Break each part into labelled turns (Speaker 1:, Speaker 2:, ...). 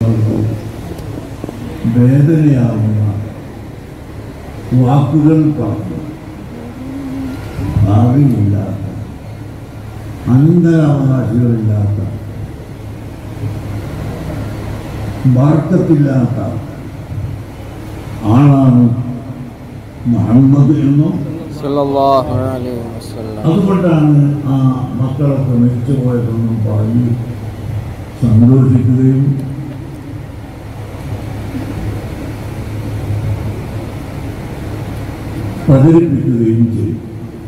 Speaker 1: വേദനയാവുന്ന വാക്കുകൾ പറഞ്ഞു ഭാവിയില്ലാത്ത അനന്തരാവകാശികളില്ലാത്ത വാർത്തത്തില്ലാത്ത ആളാണ് മുഹമ്മദ് എന്നും
Speaker 2: സല്ലല്ലാഹു അലൈഹി വസല്ലം
Speaker 1: അതുകൊണ്ടാണ് ആ മക്കളൊക്കെ മരിച്ചു പോയതെന്നും പറഞ്ഞ് സന്തോഷിക്കുകയും പ്രചരിപ്പിക്കുകയും ചെയ്തു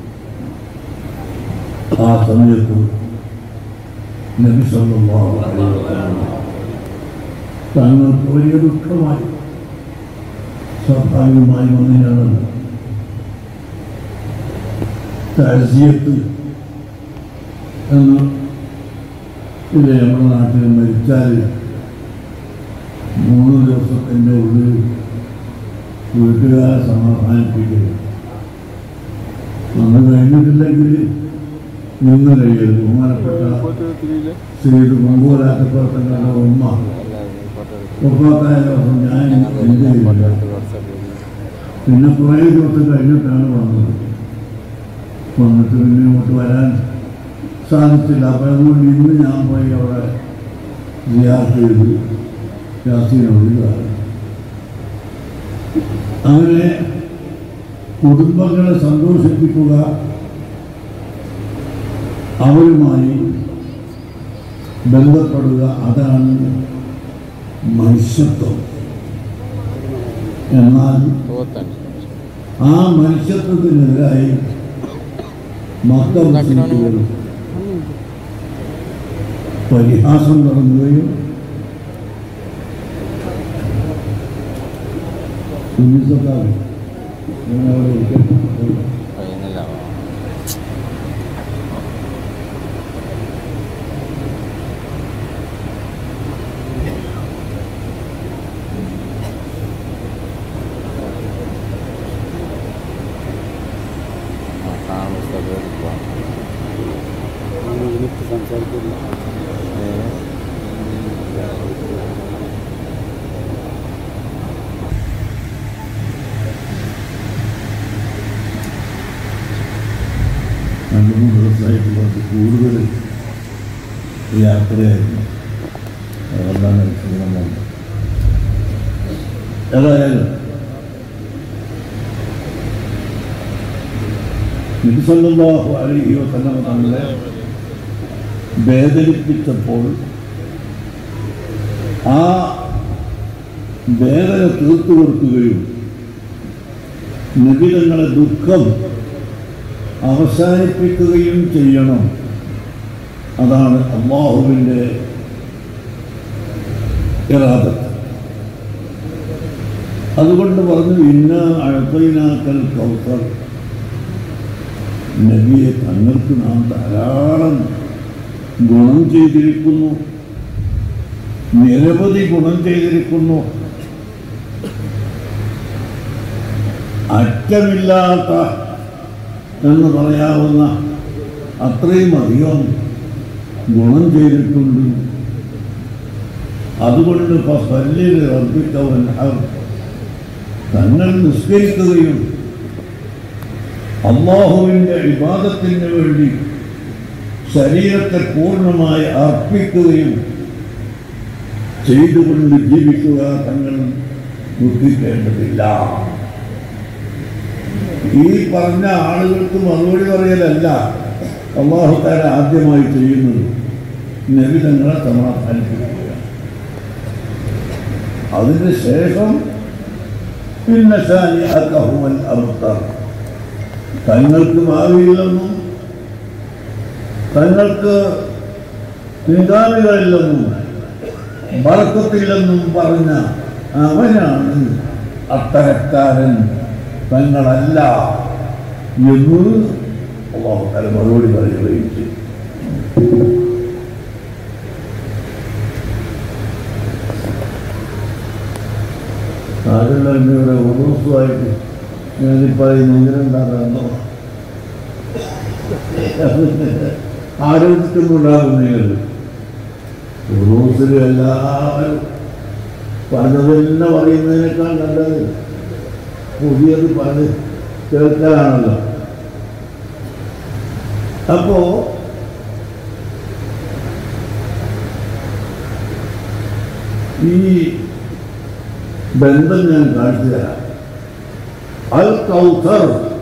Speaker 1: ആ സമയത്ത് നബി സല്ലല്ലാഹു അലൈഹി വസല്ലം തങ്ങൾക്ക് വലിയ ദുഃഖമായി സ്വാഭാവികമായി വന്നിട്ടാണല്ലോ താഴ്ചയത്ത് എന്ന് ഇല്ലേ നമ്മുടെ നാട്ടിൽ മരിച്ചാൽ മൂന്ന് ദിവസത്തിൻ്റെ ഉള്ളിൽ വീട്ടുകാരെ സമാധാനിപ്പിക്കുക അന്ന് കഴിഞ്ഞിട്ടില്ലെങ്കിൽ നിന്ന് കഴിയരുത് ബഹുമാനപ്പെട്ട ശ്രീ മംഗോലാറ്റപ്പുറത്തങ്ങളുടെ ഉമ്മ ഒപ്പാത്തായ ദിവസം ഞാൻ ഇന്ത്യയിലില്ല പിന്നെ കുറേ ദിവസം കഴിഞ്ഞിട്ടാണ് വന്നത് വന്നിട്ട് പിന്നെ ഇങ്ങോട്ട് വരാൻ സാധിച്ചില്ല അപ്പം അതുകൊണ്ട് ഇന്ന് ഞാൻ പോയി അവിടെ ജിയാർത്ത് ചെയ്ത് യാസീനോട് അങ്ങനെ കുടുംബങ്ങളെ സന്തോഷിപ്പിക്കുക അവരുമായി ബന്ധപ്പെടുക അതാണ് മനുഷ്യത്വം എന്നാൽ ആ മനുഷ്യത്വത്തിനെതിരായി മക്കൾ മുസ്ലിംകൾ പരിഹാസം തുടങ്ങുകയും സുന്നിസക്കാർ ഞങ്ങളവിടെ ഇരിക്കുന്നു. രണ്ട് മൂന്ന് ദിവസമായിട്ട് കുറച്ച് കൂടുതൽ യാത്രയായിരുന്നു അതുകൊണ്ടാണ് ക്ഷീണം വന്നത് ഏതായാലും നബിസല്ലാഹു അലൈഹി വസല്ലമ തങ്ങളെ വേദനിപ്പിച്ചപ്പോൾ ആ വേദന തീർത്തു കൊടുക്കുകയും നിബിതങ്ങളെ ദുഃഖം അവസാനിപ്പിക്കുകയും ചെയ്യണം അതാണ് അള്ളാഹുവിൻ്റെ ഇറാദത്ത് അതുകൊണ്ട് പറഞ്ഞു ഇന്ന അഴപ്പൈനാക്കൽ കൗസർ നബിയെ തങ്ങൾക്ക് നാം ധാരാളം ഗുണം ചെയ്തിരിക്കുന്നു നിരവധി ഗുണം ചെയ്തിരിക്കുന്നു അറ്റമില്ലാത്ത എന്ന് പറയാവുന്ന അത്രയും അധികം ഗുണം ചെയ്തിട്ടുണ്ട് അതുകൊണ്ട് ഫസല്ലിൽ റബ്ബിക്കവൻ തങ്ങൾ നിസ്കരിക്കുകയും അള്ളാഹുവിൻ്റെ വിവാദത്തിന് വേണ്ടി ശരീരത്തെ പൂർണ്ണമായി അർപ്പിക്കുകയും ചെയ്തുകൊണ്ട് ജീവിക്കുക തങ്ങൾ ദുഃഖിക്കേണ്ടതില്ല ഈ പറഞ്ഞ ആളുകൾക്ക് മറുപടി പറയലല്ല അള്ളാഹുക്കാരെ ആദ്യമായി ചെയ്യുന്നത് നബി തങ്ങളെ സമാധാനിപ്പിക്കുക അതിന് ശേഷം പിന്നെ ഷാനി അക്കഹുമൽ അബുത്താർ തങ്ങൾക്ക് ഭാവിയില്ലെന്നും തങ്ങൾക്ക് പിൻഗാമികളില്ലെന്നും ബർക്കത്തില്ലെന്നും പറഞ്ഞ അവനാണ് അത്തരക്കാരൻ തങ്ങളല്ല എന്ന് അള്ളാഹുക്കാര മറുപടി പറയുകയും ചെയ്തു ആരെല്ലാം ഇവിടെ ഉറൂസുമായിട്ട് ഞാനീ പറയുന്ന ഇതിനെന്താണെന്നോ ആരോഗ്യത്തിനുണ്ടാകുന്നതിൽ ഉറൂസിൽ എല്ലാവരും പലത് തന്നെ പറയുന്നതിനേക്കാൾ നല്ലത് പുതിയത് പല കേൾക്കാനാണല്ലോ അപ്പോ ഈ ബന്ധം ഞാൻ കാണിച്ചു തരാം അൽ കൗസർ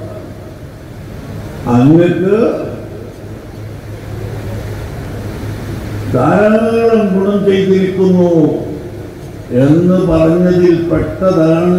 Speaker 1: അങ്ങക്ക് ധാരാളം ഗുണം ചെയ്തിരിക്കുന്നു എന്ന് പറഞ്ഞതിൽ പെട്ടതാണ്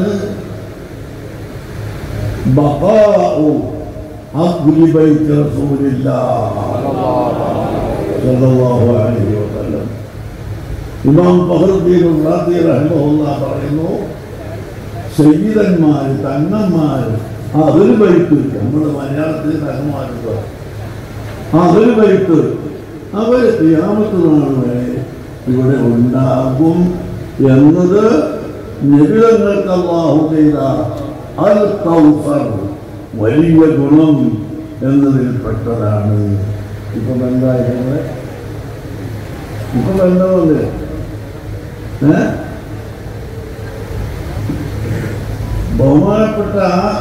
Speaker 1: ബഹാഉ അഹ്ലി ബൈത്ത് റസൂലില്ലാഹ് സല്ലല്ലാഹു അലൈഹി വസല്ലം ഇമാം ഫഹറുദ്ദീൻ റാദി റഹ്മഹുല്ലാ പറയുന്നു സയ്യിദന്മാർ തങ്ങന്മാർ അതൊരു ബൈത്ത് നമ്മുടെ മലയാളത്തിൽ തങ്ങന്മാരുണ്ട് അതൊരു ബൈത്ത് അവർ ക്രിയാമത്ത് നാൾ വരെ ഇവിടെ ഉണ്ടാകും എന്നത് നിബിതങ്ങൾക്ക് അള്ളാഹു ചെയ്ത അൽ കൗസർ വലിയ ഗുണം എന്നതിൽ പെട്ടതാണ് ഇപ്പം എന്തായിരുന്നത് ഇപ്പം ബന്ധമുണ്ട് ഏ ബഹുമാനപ്പെട്ട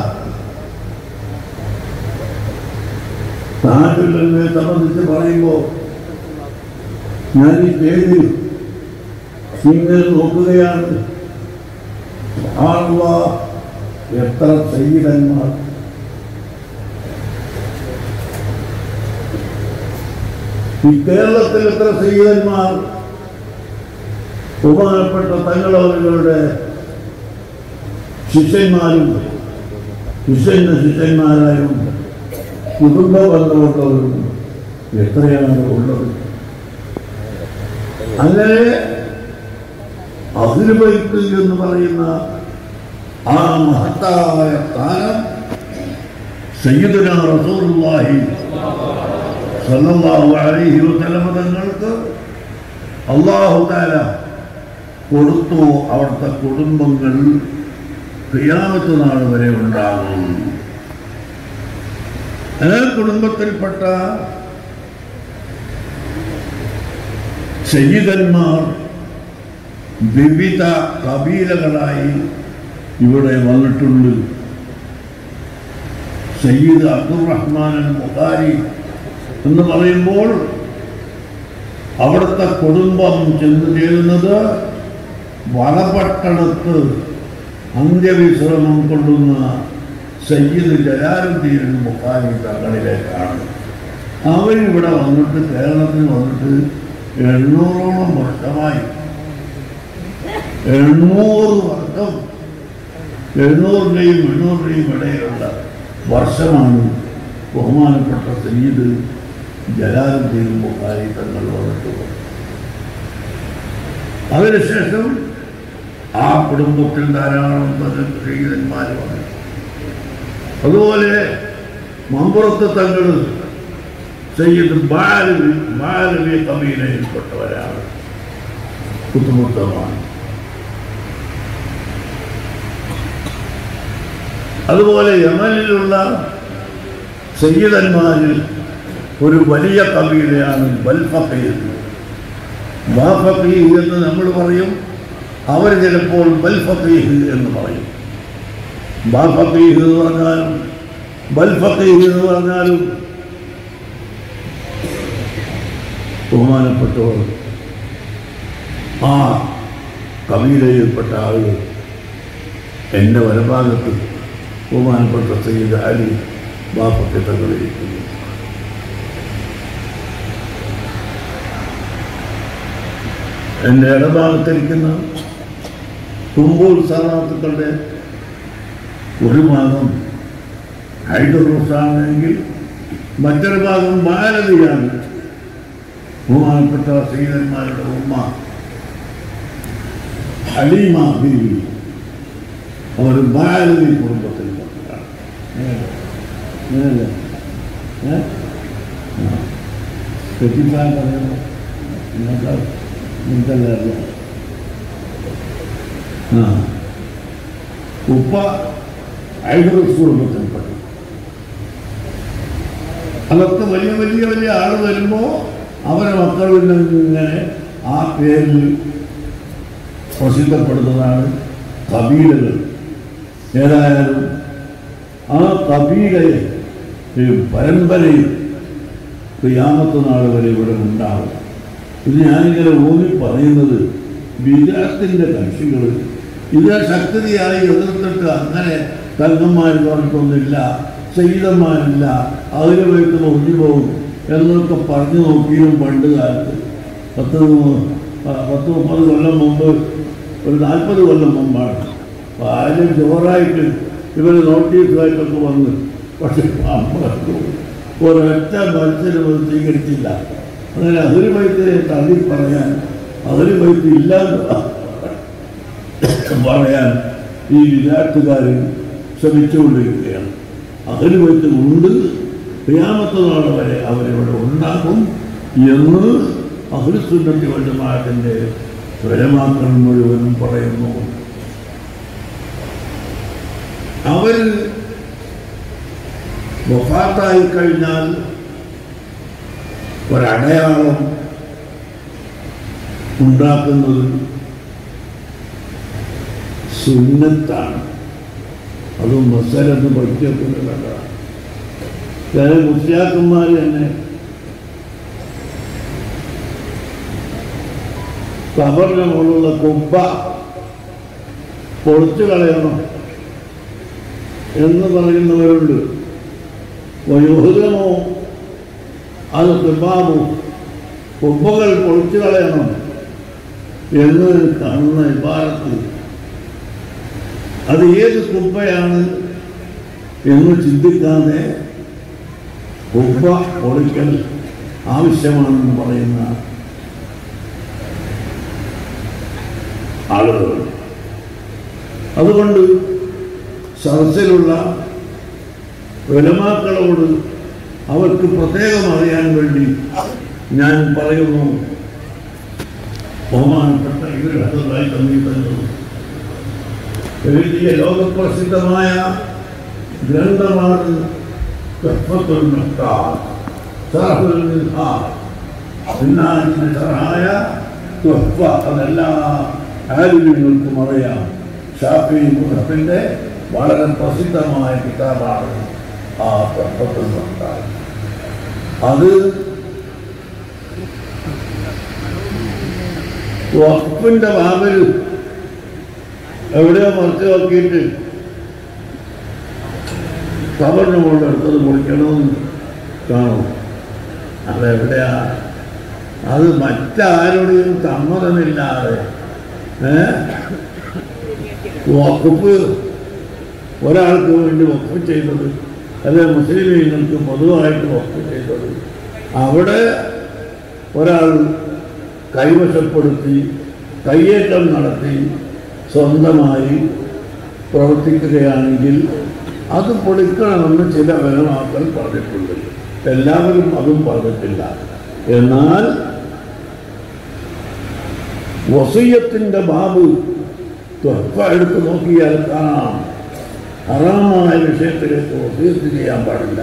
Speaker 1: താജുല്ലിനെ സംബന്ധിച്ച് പറയുമ്പോൾ ഞാൻ ഈ പേരിൽ ഇങ്ങനെ നോക്കുകയാണ് ആളുക എത്ര സൈനികന്മാർ ഈ കേരളത്തിൽ എത്ര സൈനികന്മാർ ബഹുമാനപ്പെട്ട തങ്ങളവരുടെ ശിഷ്യന്മാരും ശിഷ്യന് ശിഷ്യന്മാരായും കുടുംബ ബന്ധമുള്ളവരും എത്രയാണ് ഉള്ളത് അങ്ങനെ അഹിർബൈത്ത് എന്ന് പറയുന്ന ആ മഹത്തായ സ്ഥാനം സയ്യിദുന റസൂലുള്ളാഹി സല്ലല്ലാഹു അലൈഹി വസല്ലം തങ്ങൾക്ക് അല്ലാഹു തആല കൊടുത്തു അവിടുത്തെ കുടുംബങ്ങൾ ക്രിയാമത്ത് നാൾ വരെ ഉണ്ടാകും ആ കുടുംബത്തിൽപ്പെട്ട സയ്യിദന്മാർ വിവിധ കബീലകളായി ഇവിടെ വന്നിട്ടുണ്ട് സയ്യിദ് അബ്ദുറഹ്മാൻ അൽ മുഖാരി എന്ന് പറയുമ്പോൾ അവിടുത്തെ കുടുംബം ചെന്ന് ചേരുന്നത് വളപട്ടണത്ത് അന്ത്യവിശ്രമം കൊള്ളുന്ന സയ്യിദ് ജലാലുദ്ദീൻ മുഖാരി തങ്ങളിലേക്കാണ് അവരിവിടെ വന്നിട്ട് കേരളത്തിൽ വന്നിട്ട് എണ്ണൂറോളം വർഷമായി എണ്ണൂറ് വർഷം എണ്ണൂറിൻ്റെയും എണ്ണൂറിൻ്റെയും ഇടയിലുള്ള വർഷമാണ് ബഹുമാനപ്പെട്ട സയ്യിദ് ജലാലുദ്ദീൻ ബുഖാരി തങ്ങൾ വന്നിട്ടുള്ളത് അതിനുശേഷം ആ കുടുംബത്തിൽ ധാരാളം സയ്യിദന്മാർ വന്നു അതുപോലെ മമ്പുറത്ത് തങ്ങൾ സയ്യിദ് ബാലവി ബാലവി കബീലയിൽപ്പെട്ടവരാണ് കുത്തുമുത്തമാണ് അതുപോലെ യമനിലുള്ള സയ്യിദന്മാരിൽ ഒരു വലിയ കബീലയാണ് ബൽഫീർ ബാഫീഹ് എന്ന് നമ്മൾ പറയും അവർ ചിലപ്പോൾ ബൽഫീഹ് എന്ന് പറയും ബാഫീഹ് എന്ന് പറഞ്ഞാലും ബൽഫീഹ് എന്ന് പറഞ്ഞാലും ബഹുമാനപ്പെട്ടവർ ആ കബീലയിൽപ്പെട്ട ആളുകൾ എൻ്റെ വലഭാഗത്ത് ബഹുമാനപ്പെട്ട സയ്യിദ് അലി ബാപ്പത്തെ തങ്ങളിരിക്കുന്നു എൻ്റെ ഇടഭാഗത്തിരിക്കുന്ന തുമ്പൂർ സ്ഥാനാർത്ഥിക്കളുടെ ഒരു ഭാഗം ഹൈദറുസാണെങ്കിൽ മറ്റൊരു ഭാഗം ഭാരതിയാണ് ബഹുമാനപ്പെട്ട സീതന്മാരുടെ ഉമ്മ ഹലീമ ബീവി അവർ ഭാരതി കുടുംബത്തിൽ തെറ്റിപ്പാൻ പറയുന്നു നിങ്ങൾക്ക് നിങ്ങൾക്കല്ലേ അറിയാം ആ ഉപ്പ ഐഡറസ് കുടുംബത്തിൽപ്പെട്ടു അതൊക്കെ വലിയ വലിയ വലിയ ആൾ വരുമ്പോൾ അവരെ മക്കൾ പിന്നെ ഇങ്ങനെ ആ പേരിൽ പ്രസിദ്ധപ്പെടുന്നതാണ് കബീലകൾ ഏതായാലും ആ കബീലയെ ഈ പരമ്പരയിൽ ക്രിയാമത്ത് നാൾ വരെ ഇവിടെ ഉണ്ടാവും ഇത് ഞാനിങ്ങനെ ഊന്നി പറയുന്നത് വിരാത്തിൻ്റെ കക്ഷികൾ ഇതിനെ ശക്തിയായി എതിർത്തിട്ട് അങ്ങനെ തങ്ങന്മാർ പറഞ്ഞിട്ടൊന്നുമില്ല ചെയ്തന്മാരില്ല അതിന് പോയിട്ട് ഒഴിഞ്ഞു പോകും എന്നൊക്കെ പറഞ്ഞു നോക്കിയും പണ്ട് കാലത്ത് പത്ത് മു- പ- പത്ത് മുപ്പത് കൊല്ലം മുമ്പ് ഒരു നാൽപ്പത് കൊല്ലം മുമ്പാണ് അപ്പോൾ ആരും ജോറായിട്ട് ഇവർ നോട്ടീസുമായിട്ടൊക്കെ വന്ന് പക്ഷെ അമ്മ ഒരൊറ്റ മത്സരം അത് സ്വീകരിച്ചില്ല അങ്ങനെ അതൊരു വൈദ്യരെ തള്ളി പറയാൻ അതൊരു വൈദ്യ ഇല്ല എന്ന് പറയാൻ ഈ വിരാട്ടുകാരൻ ശ്രമിച്ചുകൊണ്ടിരിക്കുകയാണ് അതൊരു വൈദ്യ ഉണ്ട് ക്രിയാമത്ത നാൾ വരെ അവരിവിടെ ഉണ്ടാകും എന്ന് അഹുസുന്നത്തി വലുമാറ്റിൻ്റെ സ്വരമാക്കൾ മുഴുവനും പറയുന്നു അവർ വഫാത്തായി കഴിഞ്ഞാൽ ഒരടയാളം ഉണ്ടാക്കുന്നത് സുന്നത്താണ് അതും മസലെന്ന് പഠിച്ചേക്കുന്നതല്ല ചില മുസ്ലിയാക്കന്മാർ തന്നെ കബറിന് മുകളിലുള്ള കുബ്ബ പൊളിച്ചു കളയണം എന്ന് പറയുന്നവരുണ്ട് വയോഹിതമോ അത് കിബാബു കുബ്ബകൾ പൊളിച്ചു കളയണം എന്ന് കാണുന്ന ഇബാരത്ത് അത് ഏത് കുബ്ബയാണ് എന്ന് ചിന്തിക്കാതെ കുബ്ബ പൊളിക്കൽ ആവശ്യമാണെന്ന് പറയുന്ന ആളുകൾ അതുകൊണ്ട് സദസ്സിലുള്ള വിലമാക്കളോട് അവർക്ക് പ്രത്യേകം അറിയാൻ വേണ്ടി ഞാൻ പറയുന്നു ബഹുമാനപ്പെട്ട ഇവരുടെ സമീപനം എഴുതിയ ലോകപ്രസിദ്ധമായ ഗ്രന്ഥമാണ് തഹ്ഫത്തുൽ മുഖ്താർ, ശറഹുൽ മിൻഹാർ. പിന്നാജിന്റെ ശറഹായ തുഹ്ഫ അതെല്ലാ ആലിമ്യങ്ങൾക്കും അറിയാം ഷാഫി മുഹഫിന്റെ വളരെ പ്രസിദ്ധമായ കിതാബാണ് ആ തഹ്ഫത്തുൽ മുഖ്താർ. അത് വഖഫിന്റെ ബാബിൽ എവിടെയോ മറച്ചു നോക്കിയിട്ട് കവറിന് മുകളിൽ എടുത്തത് പൊളിക്കണമെന്ന് കാണും അതെവിടെയാ അത് മറ്റാരുടെയും സമ്മതമില്ലാതെ ഏ വഖഫ് ഒരാൾക്ക് വേണ്ടി വഖഫ് ചെയ്തത് അല്ലെ മുസ്ലിമീങ്ങൾക്ക് പൊതുവായിട്ട് വഖഫ് ചെയ്തത് അവിടെ ഒരാൾ കൈവശപ്പെടുത്തി കയ്യേറ്റം നടത്തി സ്വന്തമായി പ്രവർത്തിക്കുകയാണെങ്കിൽ അത് പൊളിക്കണമെന്ന് ചില വേണമാക്കൾ പറഞ്ഞിട്ടുണ്ട് എല്ലാവരും അതും പറഞ്ഞിട്ടില്ല എന്നാൽ വസീയത്തിൻ്റെ ബാബ് ത്വപ്പ എടുത്ത് നോക്കിയാൽ കാണാം ഹറാമായ വിഷയത്തിലേക്ക് വസീയത്ത് ചെയ്യാൻ പാടില്ല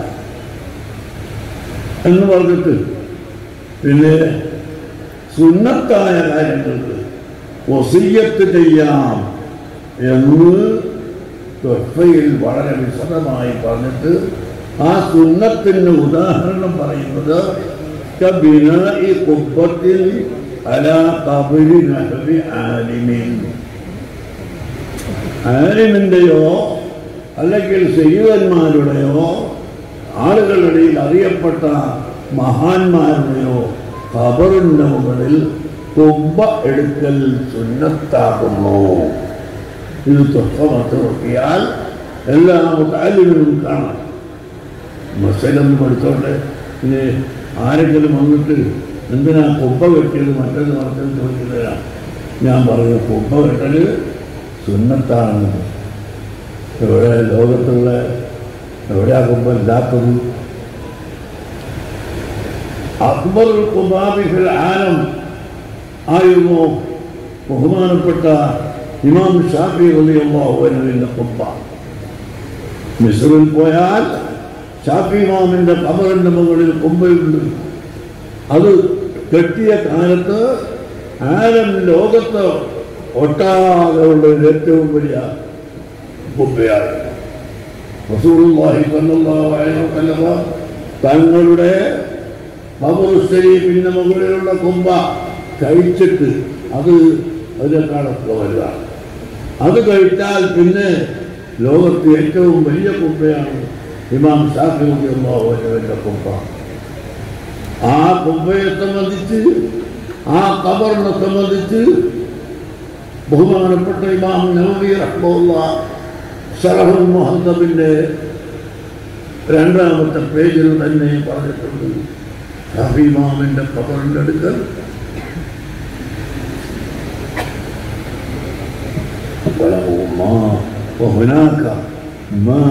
Speaker 1: എന്ന് പറഞ്ഞിട്ട് പിന്നെ സുന്നത്തായ കാര്യങ്ങൾക്ക് വസീയത്ത് ചെയ്യാം എന്ന് ത്വഫയിൽ വളരെ വിശദമായി പറഞ്ഞിട്ട് ആ സുന്നത്തിന് ഉദാഹരണം പറയുന്നത് കബിനാഇ ഖുബ്ബത്തിൽ അലാ ഖബരി നഹ്വി ആലിമിൻ ആലിമിൻ്റെയോ അല്ലെങ്കിൽ സയ്യിദന്മാരുടെയോ ആളുകളുടെയിൽ അറിയപ്പെട്ട മഹാന്മാരുടെയോ ഖബറിൻ്റെ മുകളിൽ കുബ്ബ എടുക്കൽ സുന്നത്താകുന്നു ഇത് തൊട്ടമത്ത് നോക്കിയാൽ എല്ലാ മുത്താലിമിനും കാണാം മസലൊന്നും പഠിച്ചോട്ടെ പിന്നെ ആരെങ്കിലും വന്നിട്ട് എന്തിനാ കുബ്ബ വെട്ടിയത് മറ്റേത് മറ്റേത് ചോദിക്കുന്നതിനാ ഞാൻ പറഞ്ഞു കുബ്ബ വെട്ടൽ സുന്നത്താണ് എവിടെ ലോകത്തുള്ള എവിടെയാ കുബ്ബ ഇല്ലാത്തത് അക്ബർ കുബാബിഫിൽ ആനം ആയിരുന്നു ബഹുമാനപ്പെട്ട ഇമാം ഷാഫി റളിയല്ലാഹുവിന്റെ കുബ്ബ മിസ്റിൽ പോയാൽ ഷാഫി ഇമാമിന്റെ കബറിന്റെ മുകളിൽ കുമ്പയുണ്ട് അത് കെട്ടിയ കാലത്ത് ആരം ലോകത്ത് ഒട്ടാകെ ഉള്ള ഏറ്റവും വലിയ കുപ്പയാണ് റസൂലുള്ളാഹി സ്വല്ലല്ലാഹു അലൈഹി വസല്ലമ തങ്ങളുടെ പിന്നെ മുകളിലുള്ള കുമ്പ കഴിച്ചിട്ട് അത് അതിനേക്കാളൊക്കെ വലുതാണ് അത് കഴിച്ചാൽ പിന്നെ ലോകത്ത് ഏറ്റവും വലിയ കുമ്പയാണ് ഇമാം ഷാഫി അള്ളാഹുവിൻ്റെ കുമ്പ ആ കുമ്പയെ സംബന്ധിച്ച് ആ കബറിനെ സംബന്ധിച്ച് ബഹുമാനപ്പെട്ട ഇമാം നബി റഹ്മുള്ള ഷറഹുൽ മുഹദ്ദബിൻ്റെ രണ്ടാമത്തെ പേജിൽ തന്നെ പറഞ്ഞിട്ടുണ്ട് ഷാഫി ഇമാമിൻ്റെ കബറിൻ്റെ അടുക്കൽ وله ما وهناك ما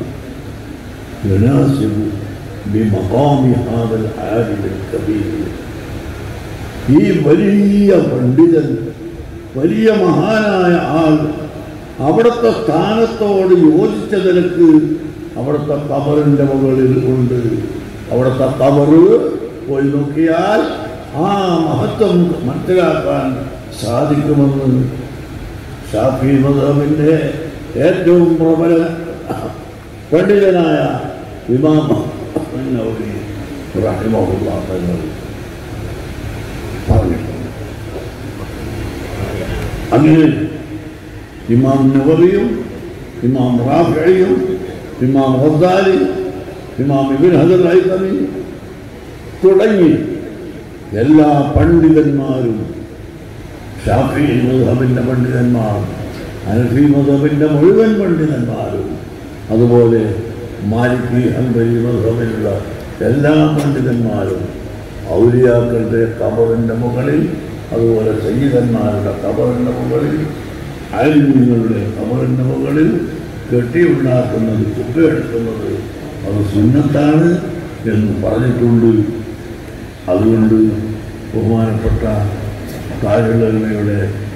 Speaker 1: يناسب بمقام هذا العالم الكبير ഈ വലിയ പണ്ഡിതൻ വലിയ മഹാനായ ആൾ അവിടുത്തെ സ്ഥാനത്തോട് യോജിച്ച നിലക്ക് അവിടുത്തെ കബറിൻ്റെ മുകളിൽ ഉണ്ട് അവിടുത്തെ കബറ് പോയി നോക്കിയാൽ ആ മഹത്വം മനസ്സിലാക്കാൻ സാധിക്കുമെന്ന് ഷാഫി മദാമിൻ്റെ ഏറ്റവും പ്രബല പണ്ഡിതനായ ഇമാമ റഹിമഹുള്ള തങ്ങൾ പറഞ്ഞിട്ടുണ്ട് അങ്ങനെ ഇമാം നവറിയും ഇമാം റാഫിയും ഇമാം ഹസാലി ഇമാം ഇബിൻ ഹദർ ഐത്തമി തുടങ്ങി എല്ലാ പണ്ഡിതന്മാരും ഷാഫി മധബിൻ്റെ പണ്ഡിതന്മാർ അനഫി മധബിൻ്റെ മുഴുവൻ പണ്ഡിതന്മാരും അതുപോലെ മാലിക്കി ഹംബലി മധബിലുള്ള എല്ലാ പണ്ഡിതന്മാരും ഔലിയാക്കളുടെ കബറിൻ്റെ മുകളിൽ അതുപോലെ സയ്യിദന്മാരുടെ കബറിൻ്റെ മുകളിൽ അയൽമീങ്ങളുടെ കബറിൻ്റെ മുകളിൽ കെട്ടിയുണ്ടാക്കുന്നത് കുപ്പയെടുക്കുന്നത് അത് സുന്നത്താണ് എന്ന് പറഞ്ഞിട്ടുണ്ട് അതുകൊണ്ട് ബഹുമാനപ്പെട്ട താജുലയുടെ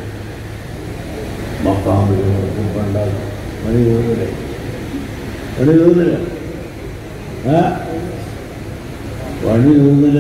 Speaker 1: മക്കാമിലും ഉണ്ടാകും പണി തോന്നില്ല പണി തോന്നില്ല ആ പണി തോന്നില്ല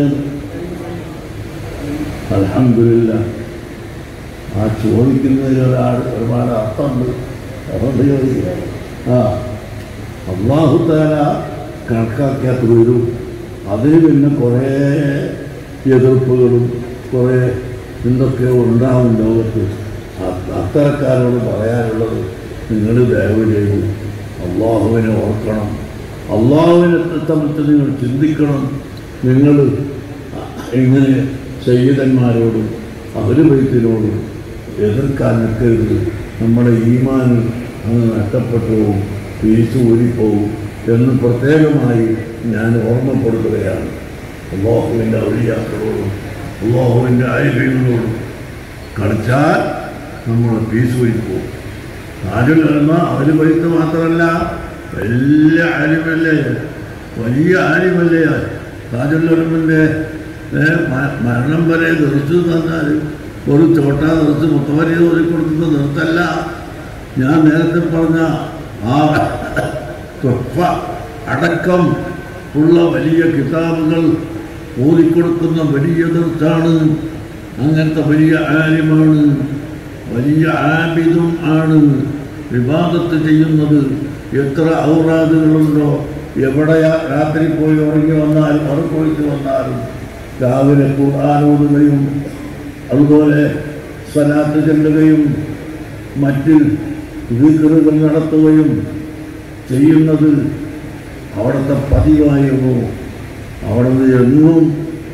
Speaker 1: അലഹമില്ല ആ ചോദിക്കുന്നതിൽ ഒരാൾ ഒരുപാട് അർത്ഥമുണ്ട് അതുകൊണ്ട് ചോദിക്കുക ആ അള്ളാഹുത്താല കണക്കാക്കാത്ത വരും അതിന് പിന്നെ കുറേ എതിർപ്പുകളും കുറേ എന്തൊക്കെയോ ഉണ്ടാവും ലോകത്ത് അ- അത്തരക്കാരോട് പറയാനുള്ളത് നിങ്ങൾ ദയവ് ചെയ്തു അള്ളാഹുവിനെ ഓർക്കണം അള്ളാഹുവിനെ സംബന്ധിച്ച് നിങ്ങൾ ചിന്തിക്കണം നിങ്ങൾ ഇങ്ങനെ സയ്യിദന്മാരോടും അവരുപയത്തിനോടും എതിർക്കാൻ നിൽക്കരുത് നമ്മുടെ ഈമാൻ അങ്ങ് നഷ്ടപ്പെട്ടു പോകും വീഴ്ച ഊരിപ്പോവും എന്ന് പ്രത്യേകമായി ഞാൻ ഓർമ്മപ്പെടുത്തുകയാണ് അള്ളാഹുവിൻ്റെ ഔലിയാക്കളോടും അള്ളാഹുവിൻ്റെ ആയുധങ്ങളോടും കളിച്ചാൽ നമ്മൾ പീസ് ഊരിപ്പോവും താജുൽ ഉലമ അവർ പൈത്ത് മാത്രമല്ല വലിയ ആലിമല്ലേ വലിയ ആലിമല്ലേ താജുൽ ഉലമൻ്റെ മരണം വരെ നിർത്തി തന്നാൽ ഒരു ചോട്ട നിർത്തി മുത്തവരി കൊടുക്കുന്ന നിർത്തല്ല ഞാൻ നേരത്തെ പറഞ്ഞ ആ തൊഫ അടക്കം ഉള്ള വലിയ കിതാബുകൾ ഓതിക്കൊടുക്കുന്ന വലിയ ദർത്താണ് അങ്ങനത്തെ വലിയ ആര്യമാണ് വലിയ ആബിദും ആണ് വിവാദത്ത് ചെയ്യുന്നത് എത്ര ഔറാദുകളുണ്ടോ എവിടെ രാത്രി പോയി ഉറങ്ങി വന്നാലും ഉറക്കൊഴിച്ച് വന്നാലും രാവിലെ ഖുർആാനോടുകയും അതുപോലെ സ്വലാത്ത് ചെല്ലുകയും മറ്റ് വികൃതകൾ നടത്തുകയും ചെയ്യുന്നത് അവിടുത്തെ പതിവായിരുന്നു അവിടുന്ന് എന്നും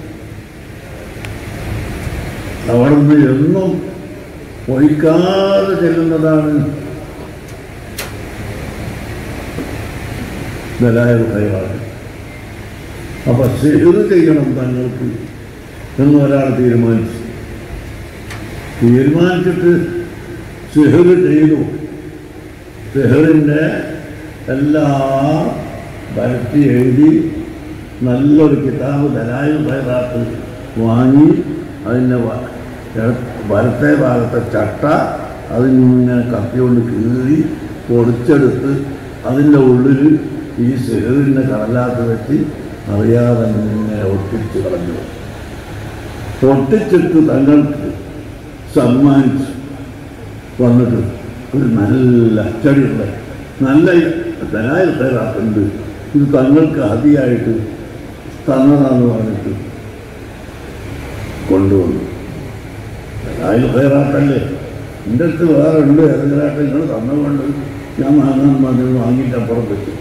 Speaker 1: അവിടുന്ന് എന്നും ഒഴിക്കാതെ ചെല്ലുന്നതാണ് ബലായ ഭയമാണ് അപ്പൊ സിഹർ ചെയ്യണം തങ്ങൾക്ക് എന്ന് ഒരാൾ തീരുമാനിച്ചു തീരുമാനിച്ചിട്ട് സിഹർ ചെയ്തു സിഹറിൻ്റെ എല്ലാ വരത്തി എഴുതി നല്ലൊരു കിതാബ് ധനായു ഭയതാത്ത് വാങ്ങി അതിൻ്റെ വ- ഇട- വലത്തെ ഭാഗത്തെ ചട്ട അതിങ്ങനെ കത്തിയോണ്ട് കീറി പൊടിച്ചെടുത്ത് അതിൻ്റെ ഉള്ളിൽ ഈ സിഹറിൻ്റെ കടലാത്ത് വെച്ച് അറിയാതെ ഇങ്ങനെ ഒട്ടിച്ച് കളഞ്ഞു ഒട്ടിച്ചിട്ട് തങ്ങൾക്ക് സമ്മാനിച്ചു വന്നിട്ട് ഒരു നല്ല അച്ചടിയുള്ള നല്ല ധനായ തയ്യാറാക്കുന്നുണ്ട് ഇത് തങ്ങൾക്ക് അതിയായിട്ട് തന്നതാന്ന് പറഞ്ഞിട്ട് കൊണ്ടുവന്നു ധനായ തയ്യാറാക്കല്ലേ എൻ്റെ അടുത്ത് വേറെ ഉണ്ട് അതിനായിട്ട് നിങ്ങൾ തന്നുകൊണ്ട് ഞാൻ വാങ്ങാൻ പറഞ്ഞത് വാങ്ങിയിട്ട് അപ്പുറം വെച്ചു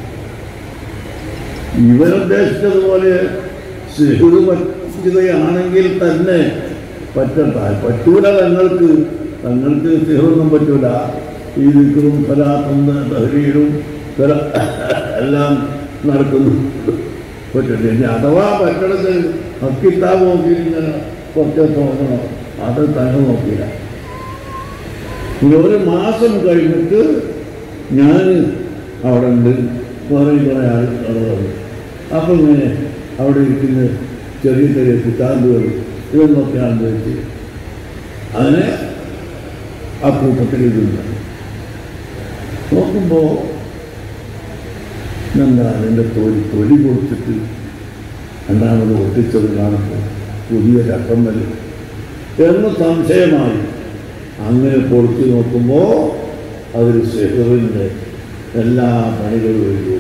Speaker 1: ഇവരുദ്ദേശിച്ചതുപോലെ സിഹുദ് പറ്റുകയാണെങ്കിൽ തന്നെ പറ്റണ്ട പറ്റൂല തങ്ങൾക്ക് തങ്ങൾക്ക് സിഹറൊന്നും പറ്റൂല ഈ ദിക്കറും ഫലാത്തും തഹരീരും ഫല- എല്ലാം നടക്കുന്നു പറ്റില്ല ഇനി അഥവാ പറ്റണത് കിതാബ് നോക്കി ഇങ്ങനെ കുറച്ച് നോക്കണം അത് തന്നെ നോക്കിയില്ല ഇനി ഒരു മാസം കഴിഞ്ഞിട്ട് ഞാൻ അവിടെ ഉണ്ട് വേറെ കുറേ ആൾ അവിടെ വന്നു അപ്പം ഇങ്ങനെ അവിടെ ഇരിക്കുന്ന ചെറിയ ചെറിയ കിതാബുകൾ ഇതൊന്നൊക്കെയാണ് വെച്ച് അതിനെ ആ കൂട്ടത്തിൽ ഇടുന്നു നോക്കുമ്പോൾ എന്താ അതിൻ്റെ തൊലി തൊലി പൊളിച്ചിട്ട് രണ്ടാമത് ഒട്ടിച്ചത് കാണുമ്പോൾ പുതിയ ചട്ടം വരും എന്ന് സംശയമായി അങ്ങനെ പൊളിച്ച് നോക്കുമ്പോൾ അതിൽ സെഹറിൻ്റെ എല്ലാ പണികളും എഴുതി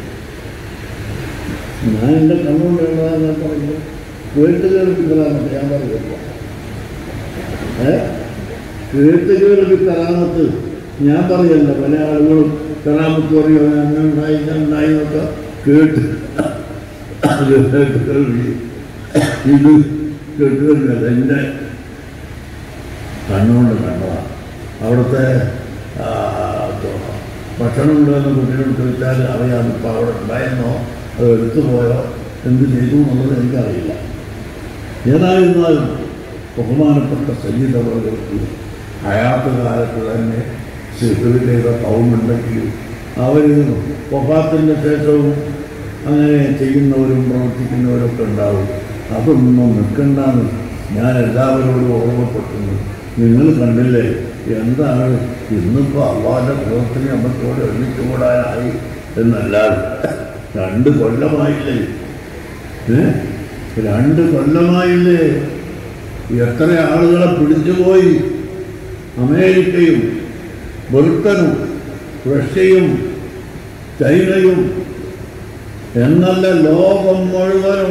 Speaker 1: ഞാൻ എൻ്റെ കണ്ണുകൊണ്ട് എഴുതാൻ പറയുന്നത് കേട്ടുകേൾക്ക് തരാമത്ത് ഞാൻ പറയുമ്പോൾ ഏ കേട്ടുകേൾക്ക് തരാമത്ത് ഞാൻ പറയല്ല പല ആളുകളും കറാമത്ത് പറയുമോ അങ്ങനെ ഉണ്ടായി ഞാൻ ഉണ്ടായി എന്നൊക്കെ കേട്ട് അത് കേട്ട് കേൾവി ഇത് കേട്ടുകേൾക്കല്ല എൻ്റെ കണ്ണുകൊണ്ട് കണ്ടതാണ് അവിടുത്തെ ആ, ഭക്ഷണം ഉണ്ടോയെന്ന് കുട്ടിയോട് ചോദിച്ചാൽ അറിയാം ഇപ്പോൾ അവിടെ ഉണ്ടായിരുന്നോ അത് എടുത്തു പോയോ എന്ത് ചെയ്തു എന്നുള്ളത് എനിക്കറിയില്ല ഏതായിരുന്നാലും ബഹുമാനപ്പെട്ട സംഗീതവർഗർക്ക് ഹയാത്ത് കാലത്ത് തന്നെ സിഹിർ ചെയ്ത കൗമുണ്ടെങ്കിൽ അവർ വഫാത്തിൻ്റെ ശേഷവും അങ്ങനെ ചെയ്യുന്നവരും പ്രവർത്തിക്കുന്നവരൊക്കെ ഉണ്ടാവും അതൊന്നും നിൽക്കണ്ടെന്ന് ഞാൻ എല്ലാവരോടും ഓർമ്മപ്പെടുത്തുന്നു നിങ്ങൾ കണ്ടില്ലേ എന്താണ് ഇന്നിപ്പോൾ അള്ളാഹിൻ്റെ പ്രവർത്തനം നമുക്കോട് ഒരുമിച്ച് കൂടാനായി എന്നല്ലാതെ രണ്ട് കൊല്ലമായില്ലേ ഏ? രണ്ട് കൊല്ലമായില്ലേ എത്ര ആളുകളെ പിടിച്ചുപോയി അമേരിക്കയും ബ്രിട്ടനും റഷ്യയും ചൈനയും എന്നല്ല ലോകം മുഴുവനും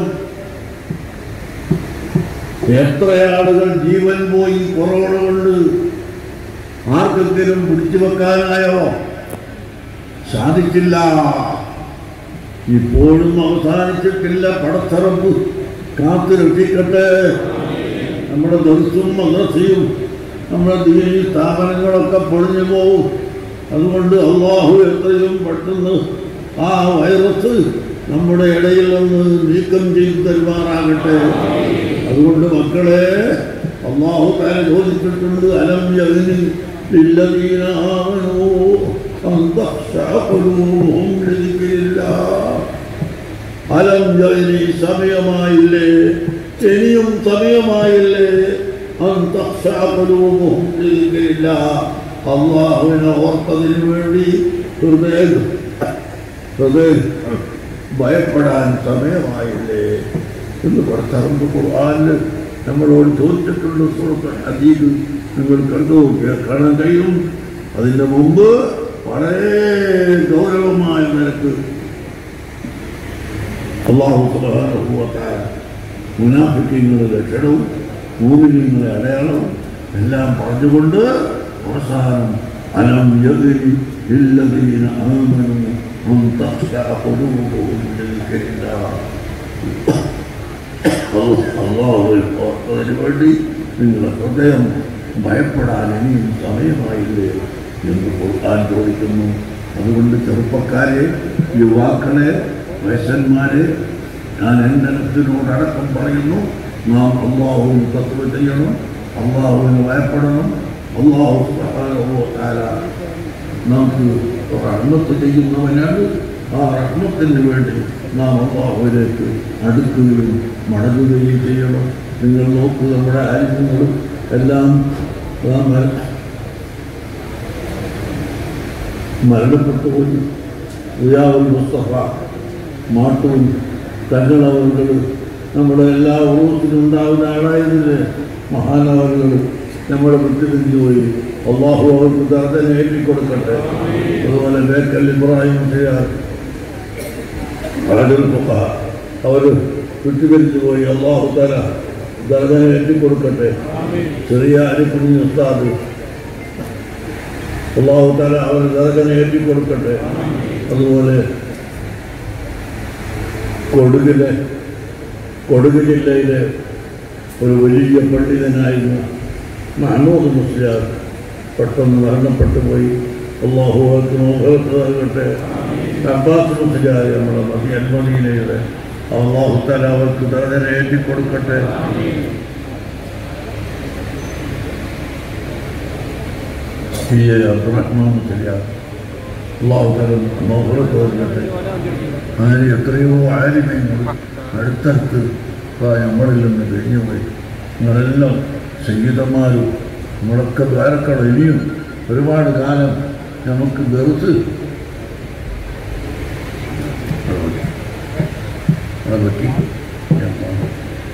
Speaker 1: എത്ര ആളുകൾ ജീവൻ പോയി കൊറോണ കൊണ്ട് ആർക്കെങ്കിലും പിടിച്ചു വെക്കാനായോ സാധിച്ചില്ല ഇപ്പോഴും അവസാനിച്ചിട്ടില്ല പടത്തറപ്പ് കാത്തു രക്ഷിക്കട്ടെ നമ്മുടെ ദർശവും മദ്രസയും നമ്മുടെ ദീനി സ്ഥാപനങ്ങളൊക്കെ പൊളിഞ്ഞു പോവും അതുകൊണ്ട് അള്ളാഹു എത്രയും പെട്ടെന്ന് ആ വൈറസ് നമ്മുടെ ഇടയിൽ നിന്ന് നീക്കം ചെയ്ത് തരുമാറാകട്ടെ അതുകൊണ്ട് മക്കളെ അള്ളാഹു താര ചോദിച്ചിട്ടുണ്ട് അലം യഗ്നി للذين آمنوا أن تخشع قلوبهم لذكر الله അലം ജോലി സമയമായില്ലേ ഇനിയും സമയമായില്ലേ അന്തക്ഷാപലൂമില്ല അള്ളാഹുവിനെ ഓർത്തതിന് വേണ്ടി ഹൃദയം ഹൃദയം ഭയപ്പെടാൻ സമയമായില്ലേ എന്ന് പുറത്തിറമ്പ് ഖുർആാനിൽ നമ്മളോട് ചോദിച്ചിട്ടുണ്ട് സുഹൃത്ത് ഹദീദ് നിങ്ങൾ കണ്ടു കാണാൻ കഴിയും അതിൻ്റെ മുമ്പ് വളരെ ഗൗരവമായ നിരക്ക് അള്ളാഹു സുബാനുഭവത്തായ മുനാഫിക്കങ്ങളുടെ ലക്ഷണവും മൂമിനിങ്ങളുടെ അടയാളവും എല്ലാം പറഞ്ഞുകൊണ്ട് അവസാനം അലം യതിരി ഇല്ലതീന ആമനു അൻ തഖ്ശഅ ഖുലൂബുഹും ലിൽകിരില്ലാഹ് അള്ളാഹുവിൽ ഓർത്തതിന് വേണ്ടി നിങ്ങളുടെ ഹൃദയം ഭയപ്പെടാൻ ഇനിയും സമയമായില്ലേ എന്ന് ഖുർആൻ ചോദിക്കുന്നു അതുകൊണ്ട് ചെറുപ്പക്കാരെ യുവാക്കളെ വയസ്സന്മാരെ ഞാൻ എൻ്റെ അടുത്തിനോടടക്കം പറയുന്നു നാം അള്ളാഹുവിൻ തത്വ ചെയ്യണം അള്ളാഹുവിന് ഭയപ്പെടണം അള്ളാഹു സുബ്ഹാനഹു നമുക്ക് റഹ്മത്ത് ചെയ്യുന്നവനാണ് ആ റഹ്മത്തിന് വേണ്ടി നാം അള്ളാഹുവിലേക്ക് അടുക്കുകയും മടങ്ങുകയും ചെയ്യണം നിങ്ങൾ നോക്കൂ നമ്മുടെ ആര്യങ്ങളും എല്ലാം ആ മര- മരണപ്പെട്ടു പോയി ഉയാവുൽ മുസ്തഫ മാട്ടൂൻ തങ്ങളവറുകൾ നമ്മുടെ എല്ലാ ഉറവത്തിനും ഉണ്ടാവുന്ന ആളായതിന് മഹാനവറുകൾ നമ്മുടെ വിട്ടുതിരിഞ്ഞു പോയി അള്ളാഹു അവർക്ക് ദർദന ഏറ്റിക്കൊടുക്കട്ടെ അതുപോലെ ബേക്കൽ ഇബ്രാഹിം ചെയ്യാർ അവർ വിട്ടുപിരിച്ചു പോയി അള്ളാഹു തല ദർദന ഏറ്റിക്കൊടുക്കട്ടെ ചെറിയ അരിക്കുഞ്ഞ് ഉസ്താദ് അള്ളാഹു തല അവർ ദർദന ഏറ്റിക്കൊടുക്കട്ടെ അതുപോലെ കൊടുകിലെ കൊടുക് ജില്ലയിലെ ഒരു വലിയ പണ്ഡിതനായിരുന്നു മഹമ്മൂദ് മുസ്ലിയാർ പെട്ടെന്ന് മരണപ്പെട്ടു പോയി അള്ളാഹു അവർക്ക് മോഹത്ത് നൽകട്ടെ അബ്ബാസ് മുസ്ലിയാർ നമ്മുടെ മതി അൽമദീനയുടെ അള്ളാഹു തല അവർക്ക് ദർജന ഏറ്റിക്കൊടുക്കട്ടെ പി എ അബ്ദുറഹ്മാൻ മുസ്ലിയാർ അള്ളാഹു തല മോഹത്ത് നൽകട്ടെ അങ്ങനെ എത്രയോ ആലിമ്യങ്ങൾ അടുത്തടുത്ത് നമ്മളിൽ നിന്ന് കഴിഞ്ഞു പോയി നിങ്ങളെല്ലാം സംഗീതന്മാരും നമ്മളൊക്കെ ദ്വാരക്കൾ ഇനിയും ഒരുപാട് കാലം നമുക്ക് വെറുത്ത് അത് പറ്റി ഞാൻ പറഞ്ഞു.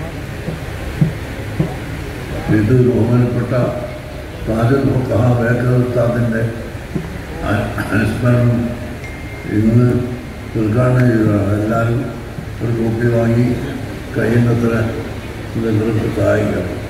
Speaker 1: ഇത് ബഹുമാനപ്പെട്ട താജുൽ ഫുഖഹ ബേക്കർ ഉസ്താദിൻ്റെ അ- അനുസ്മരണം ഇന്ന് ഉദ്ഘാടനം ചെയ്തതാണ് എല്ലാവരും ഒരു കോപ്പി വാങ്ങി കഴിയുന്നത്ര നിങ്ങൾക്ക് സഹായിക്കണം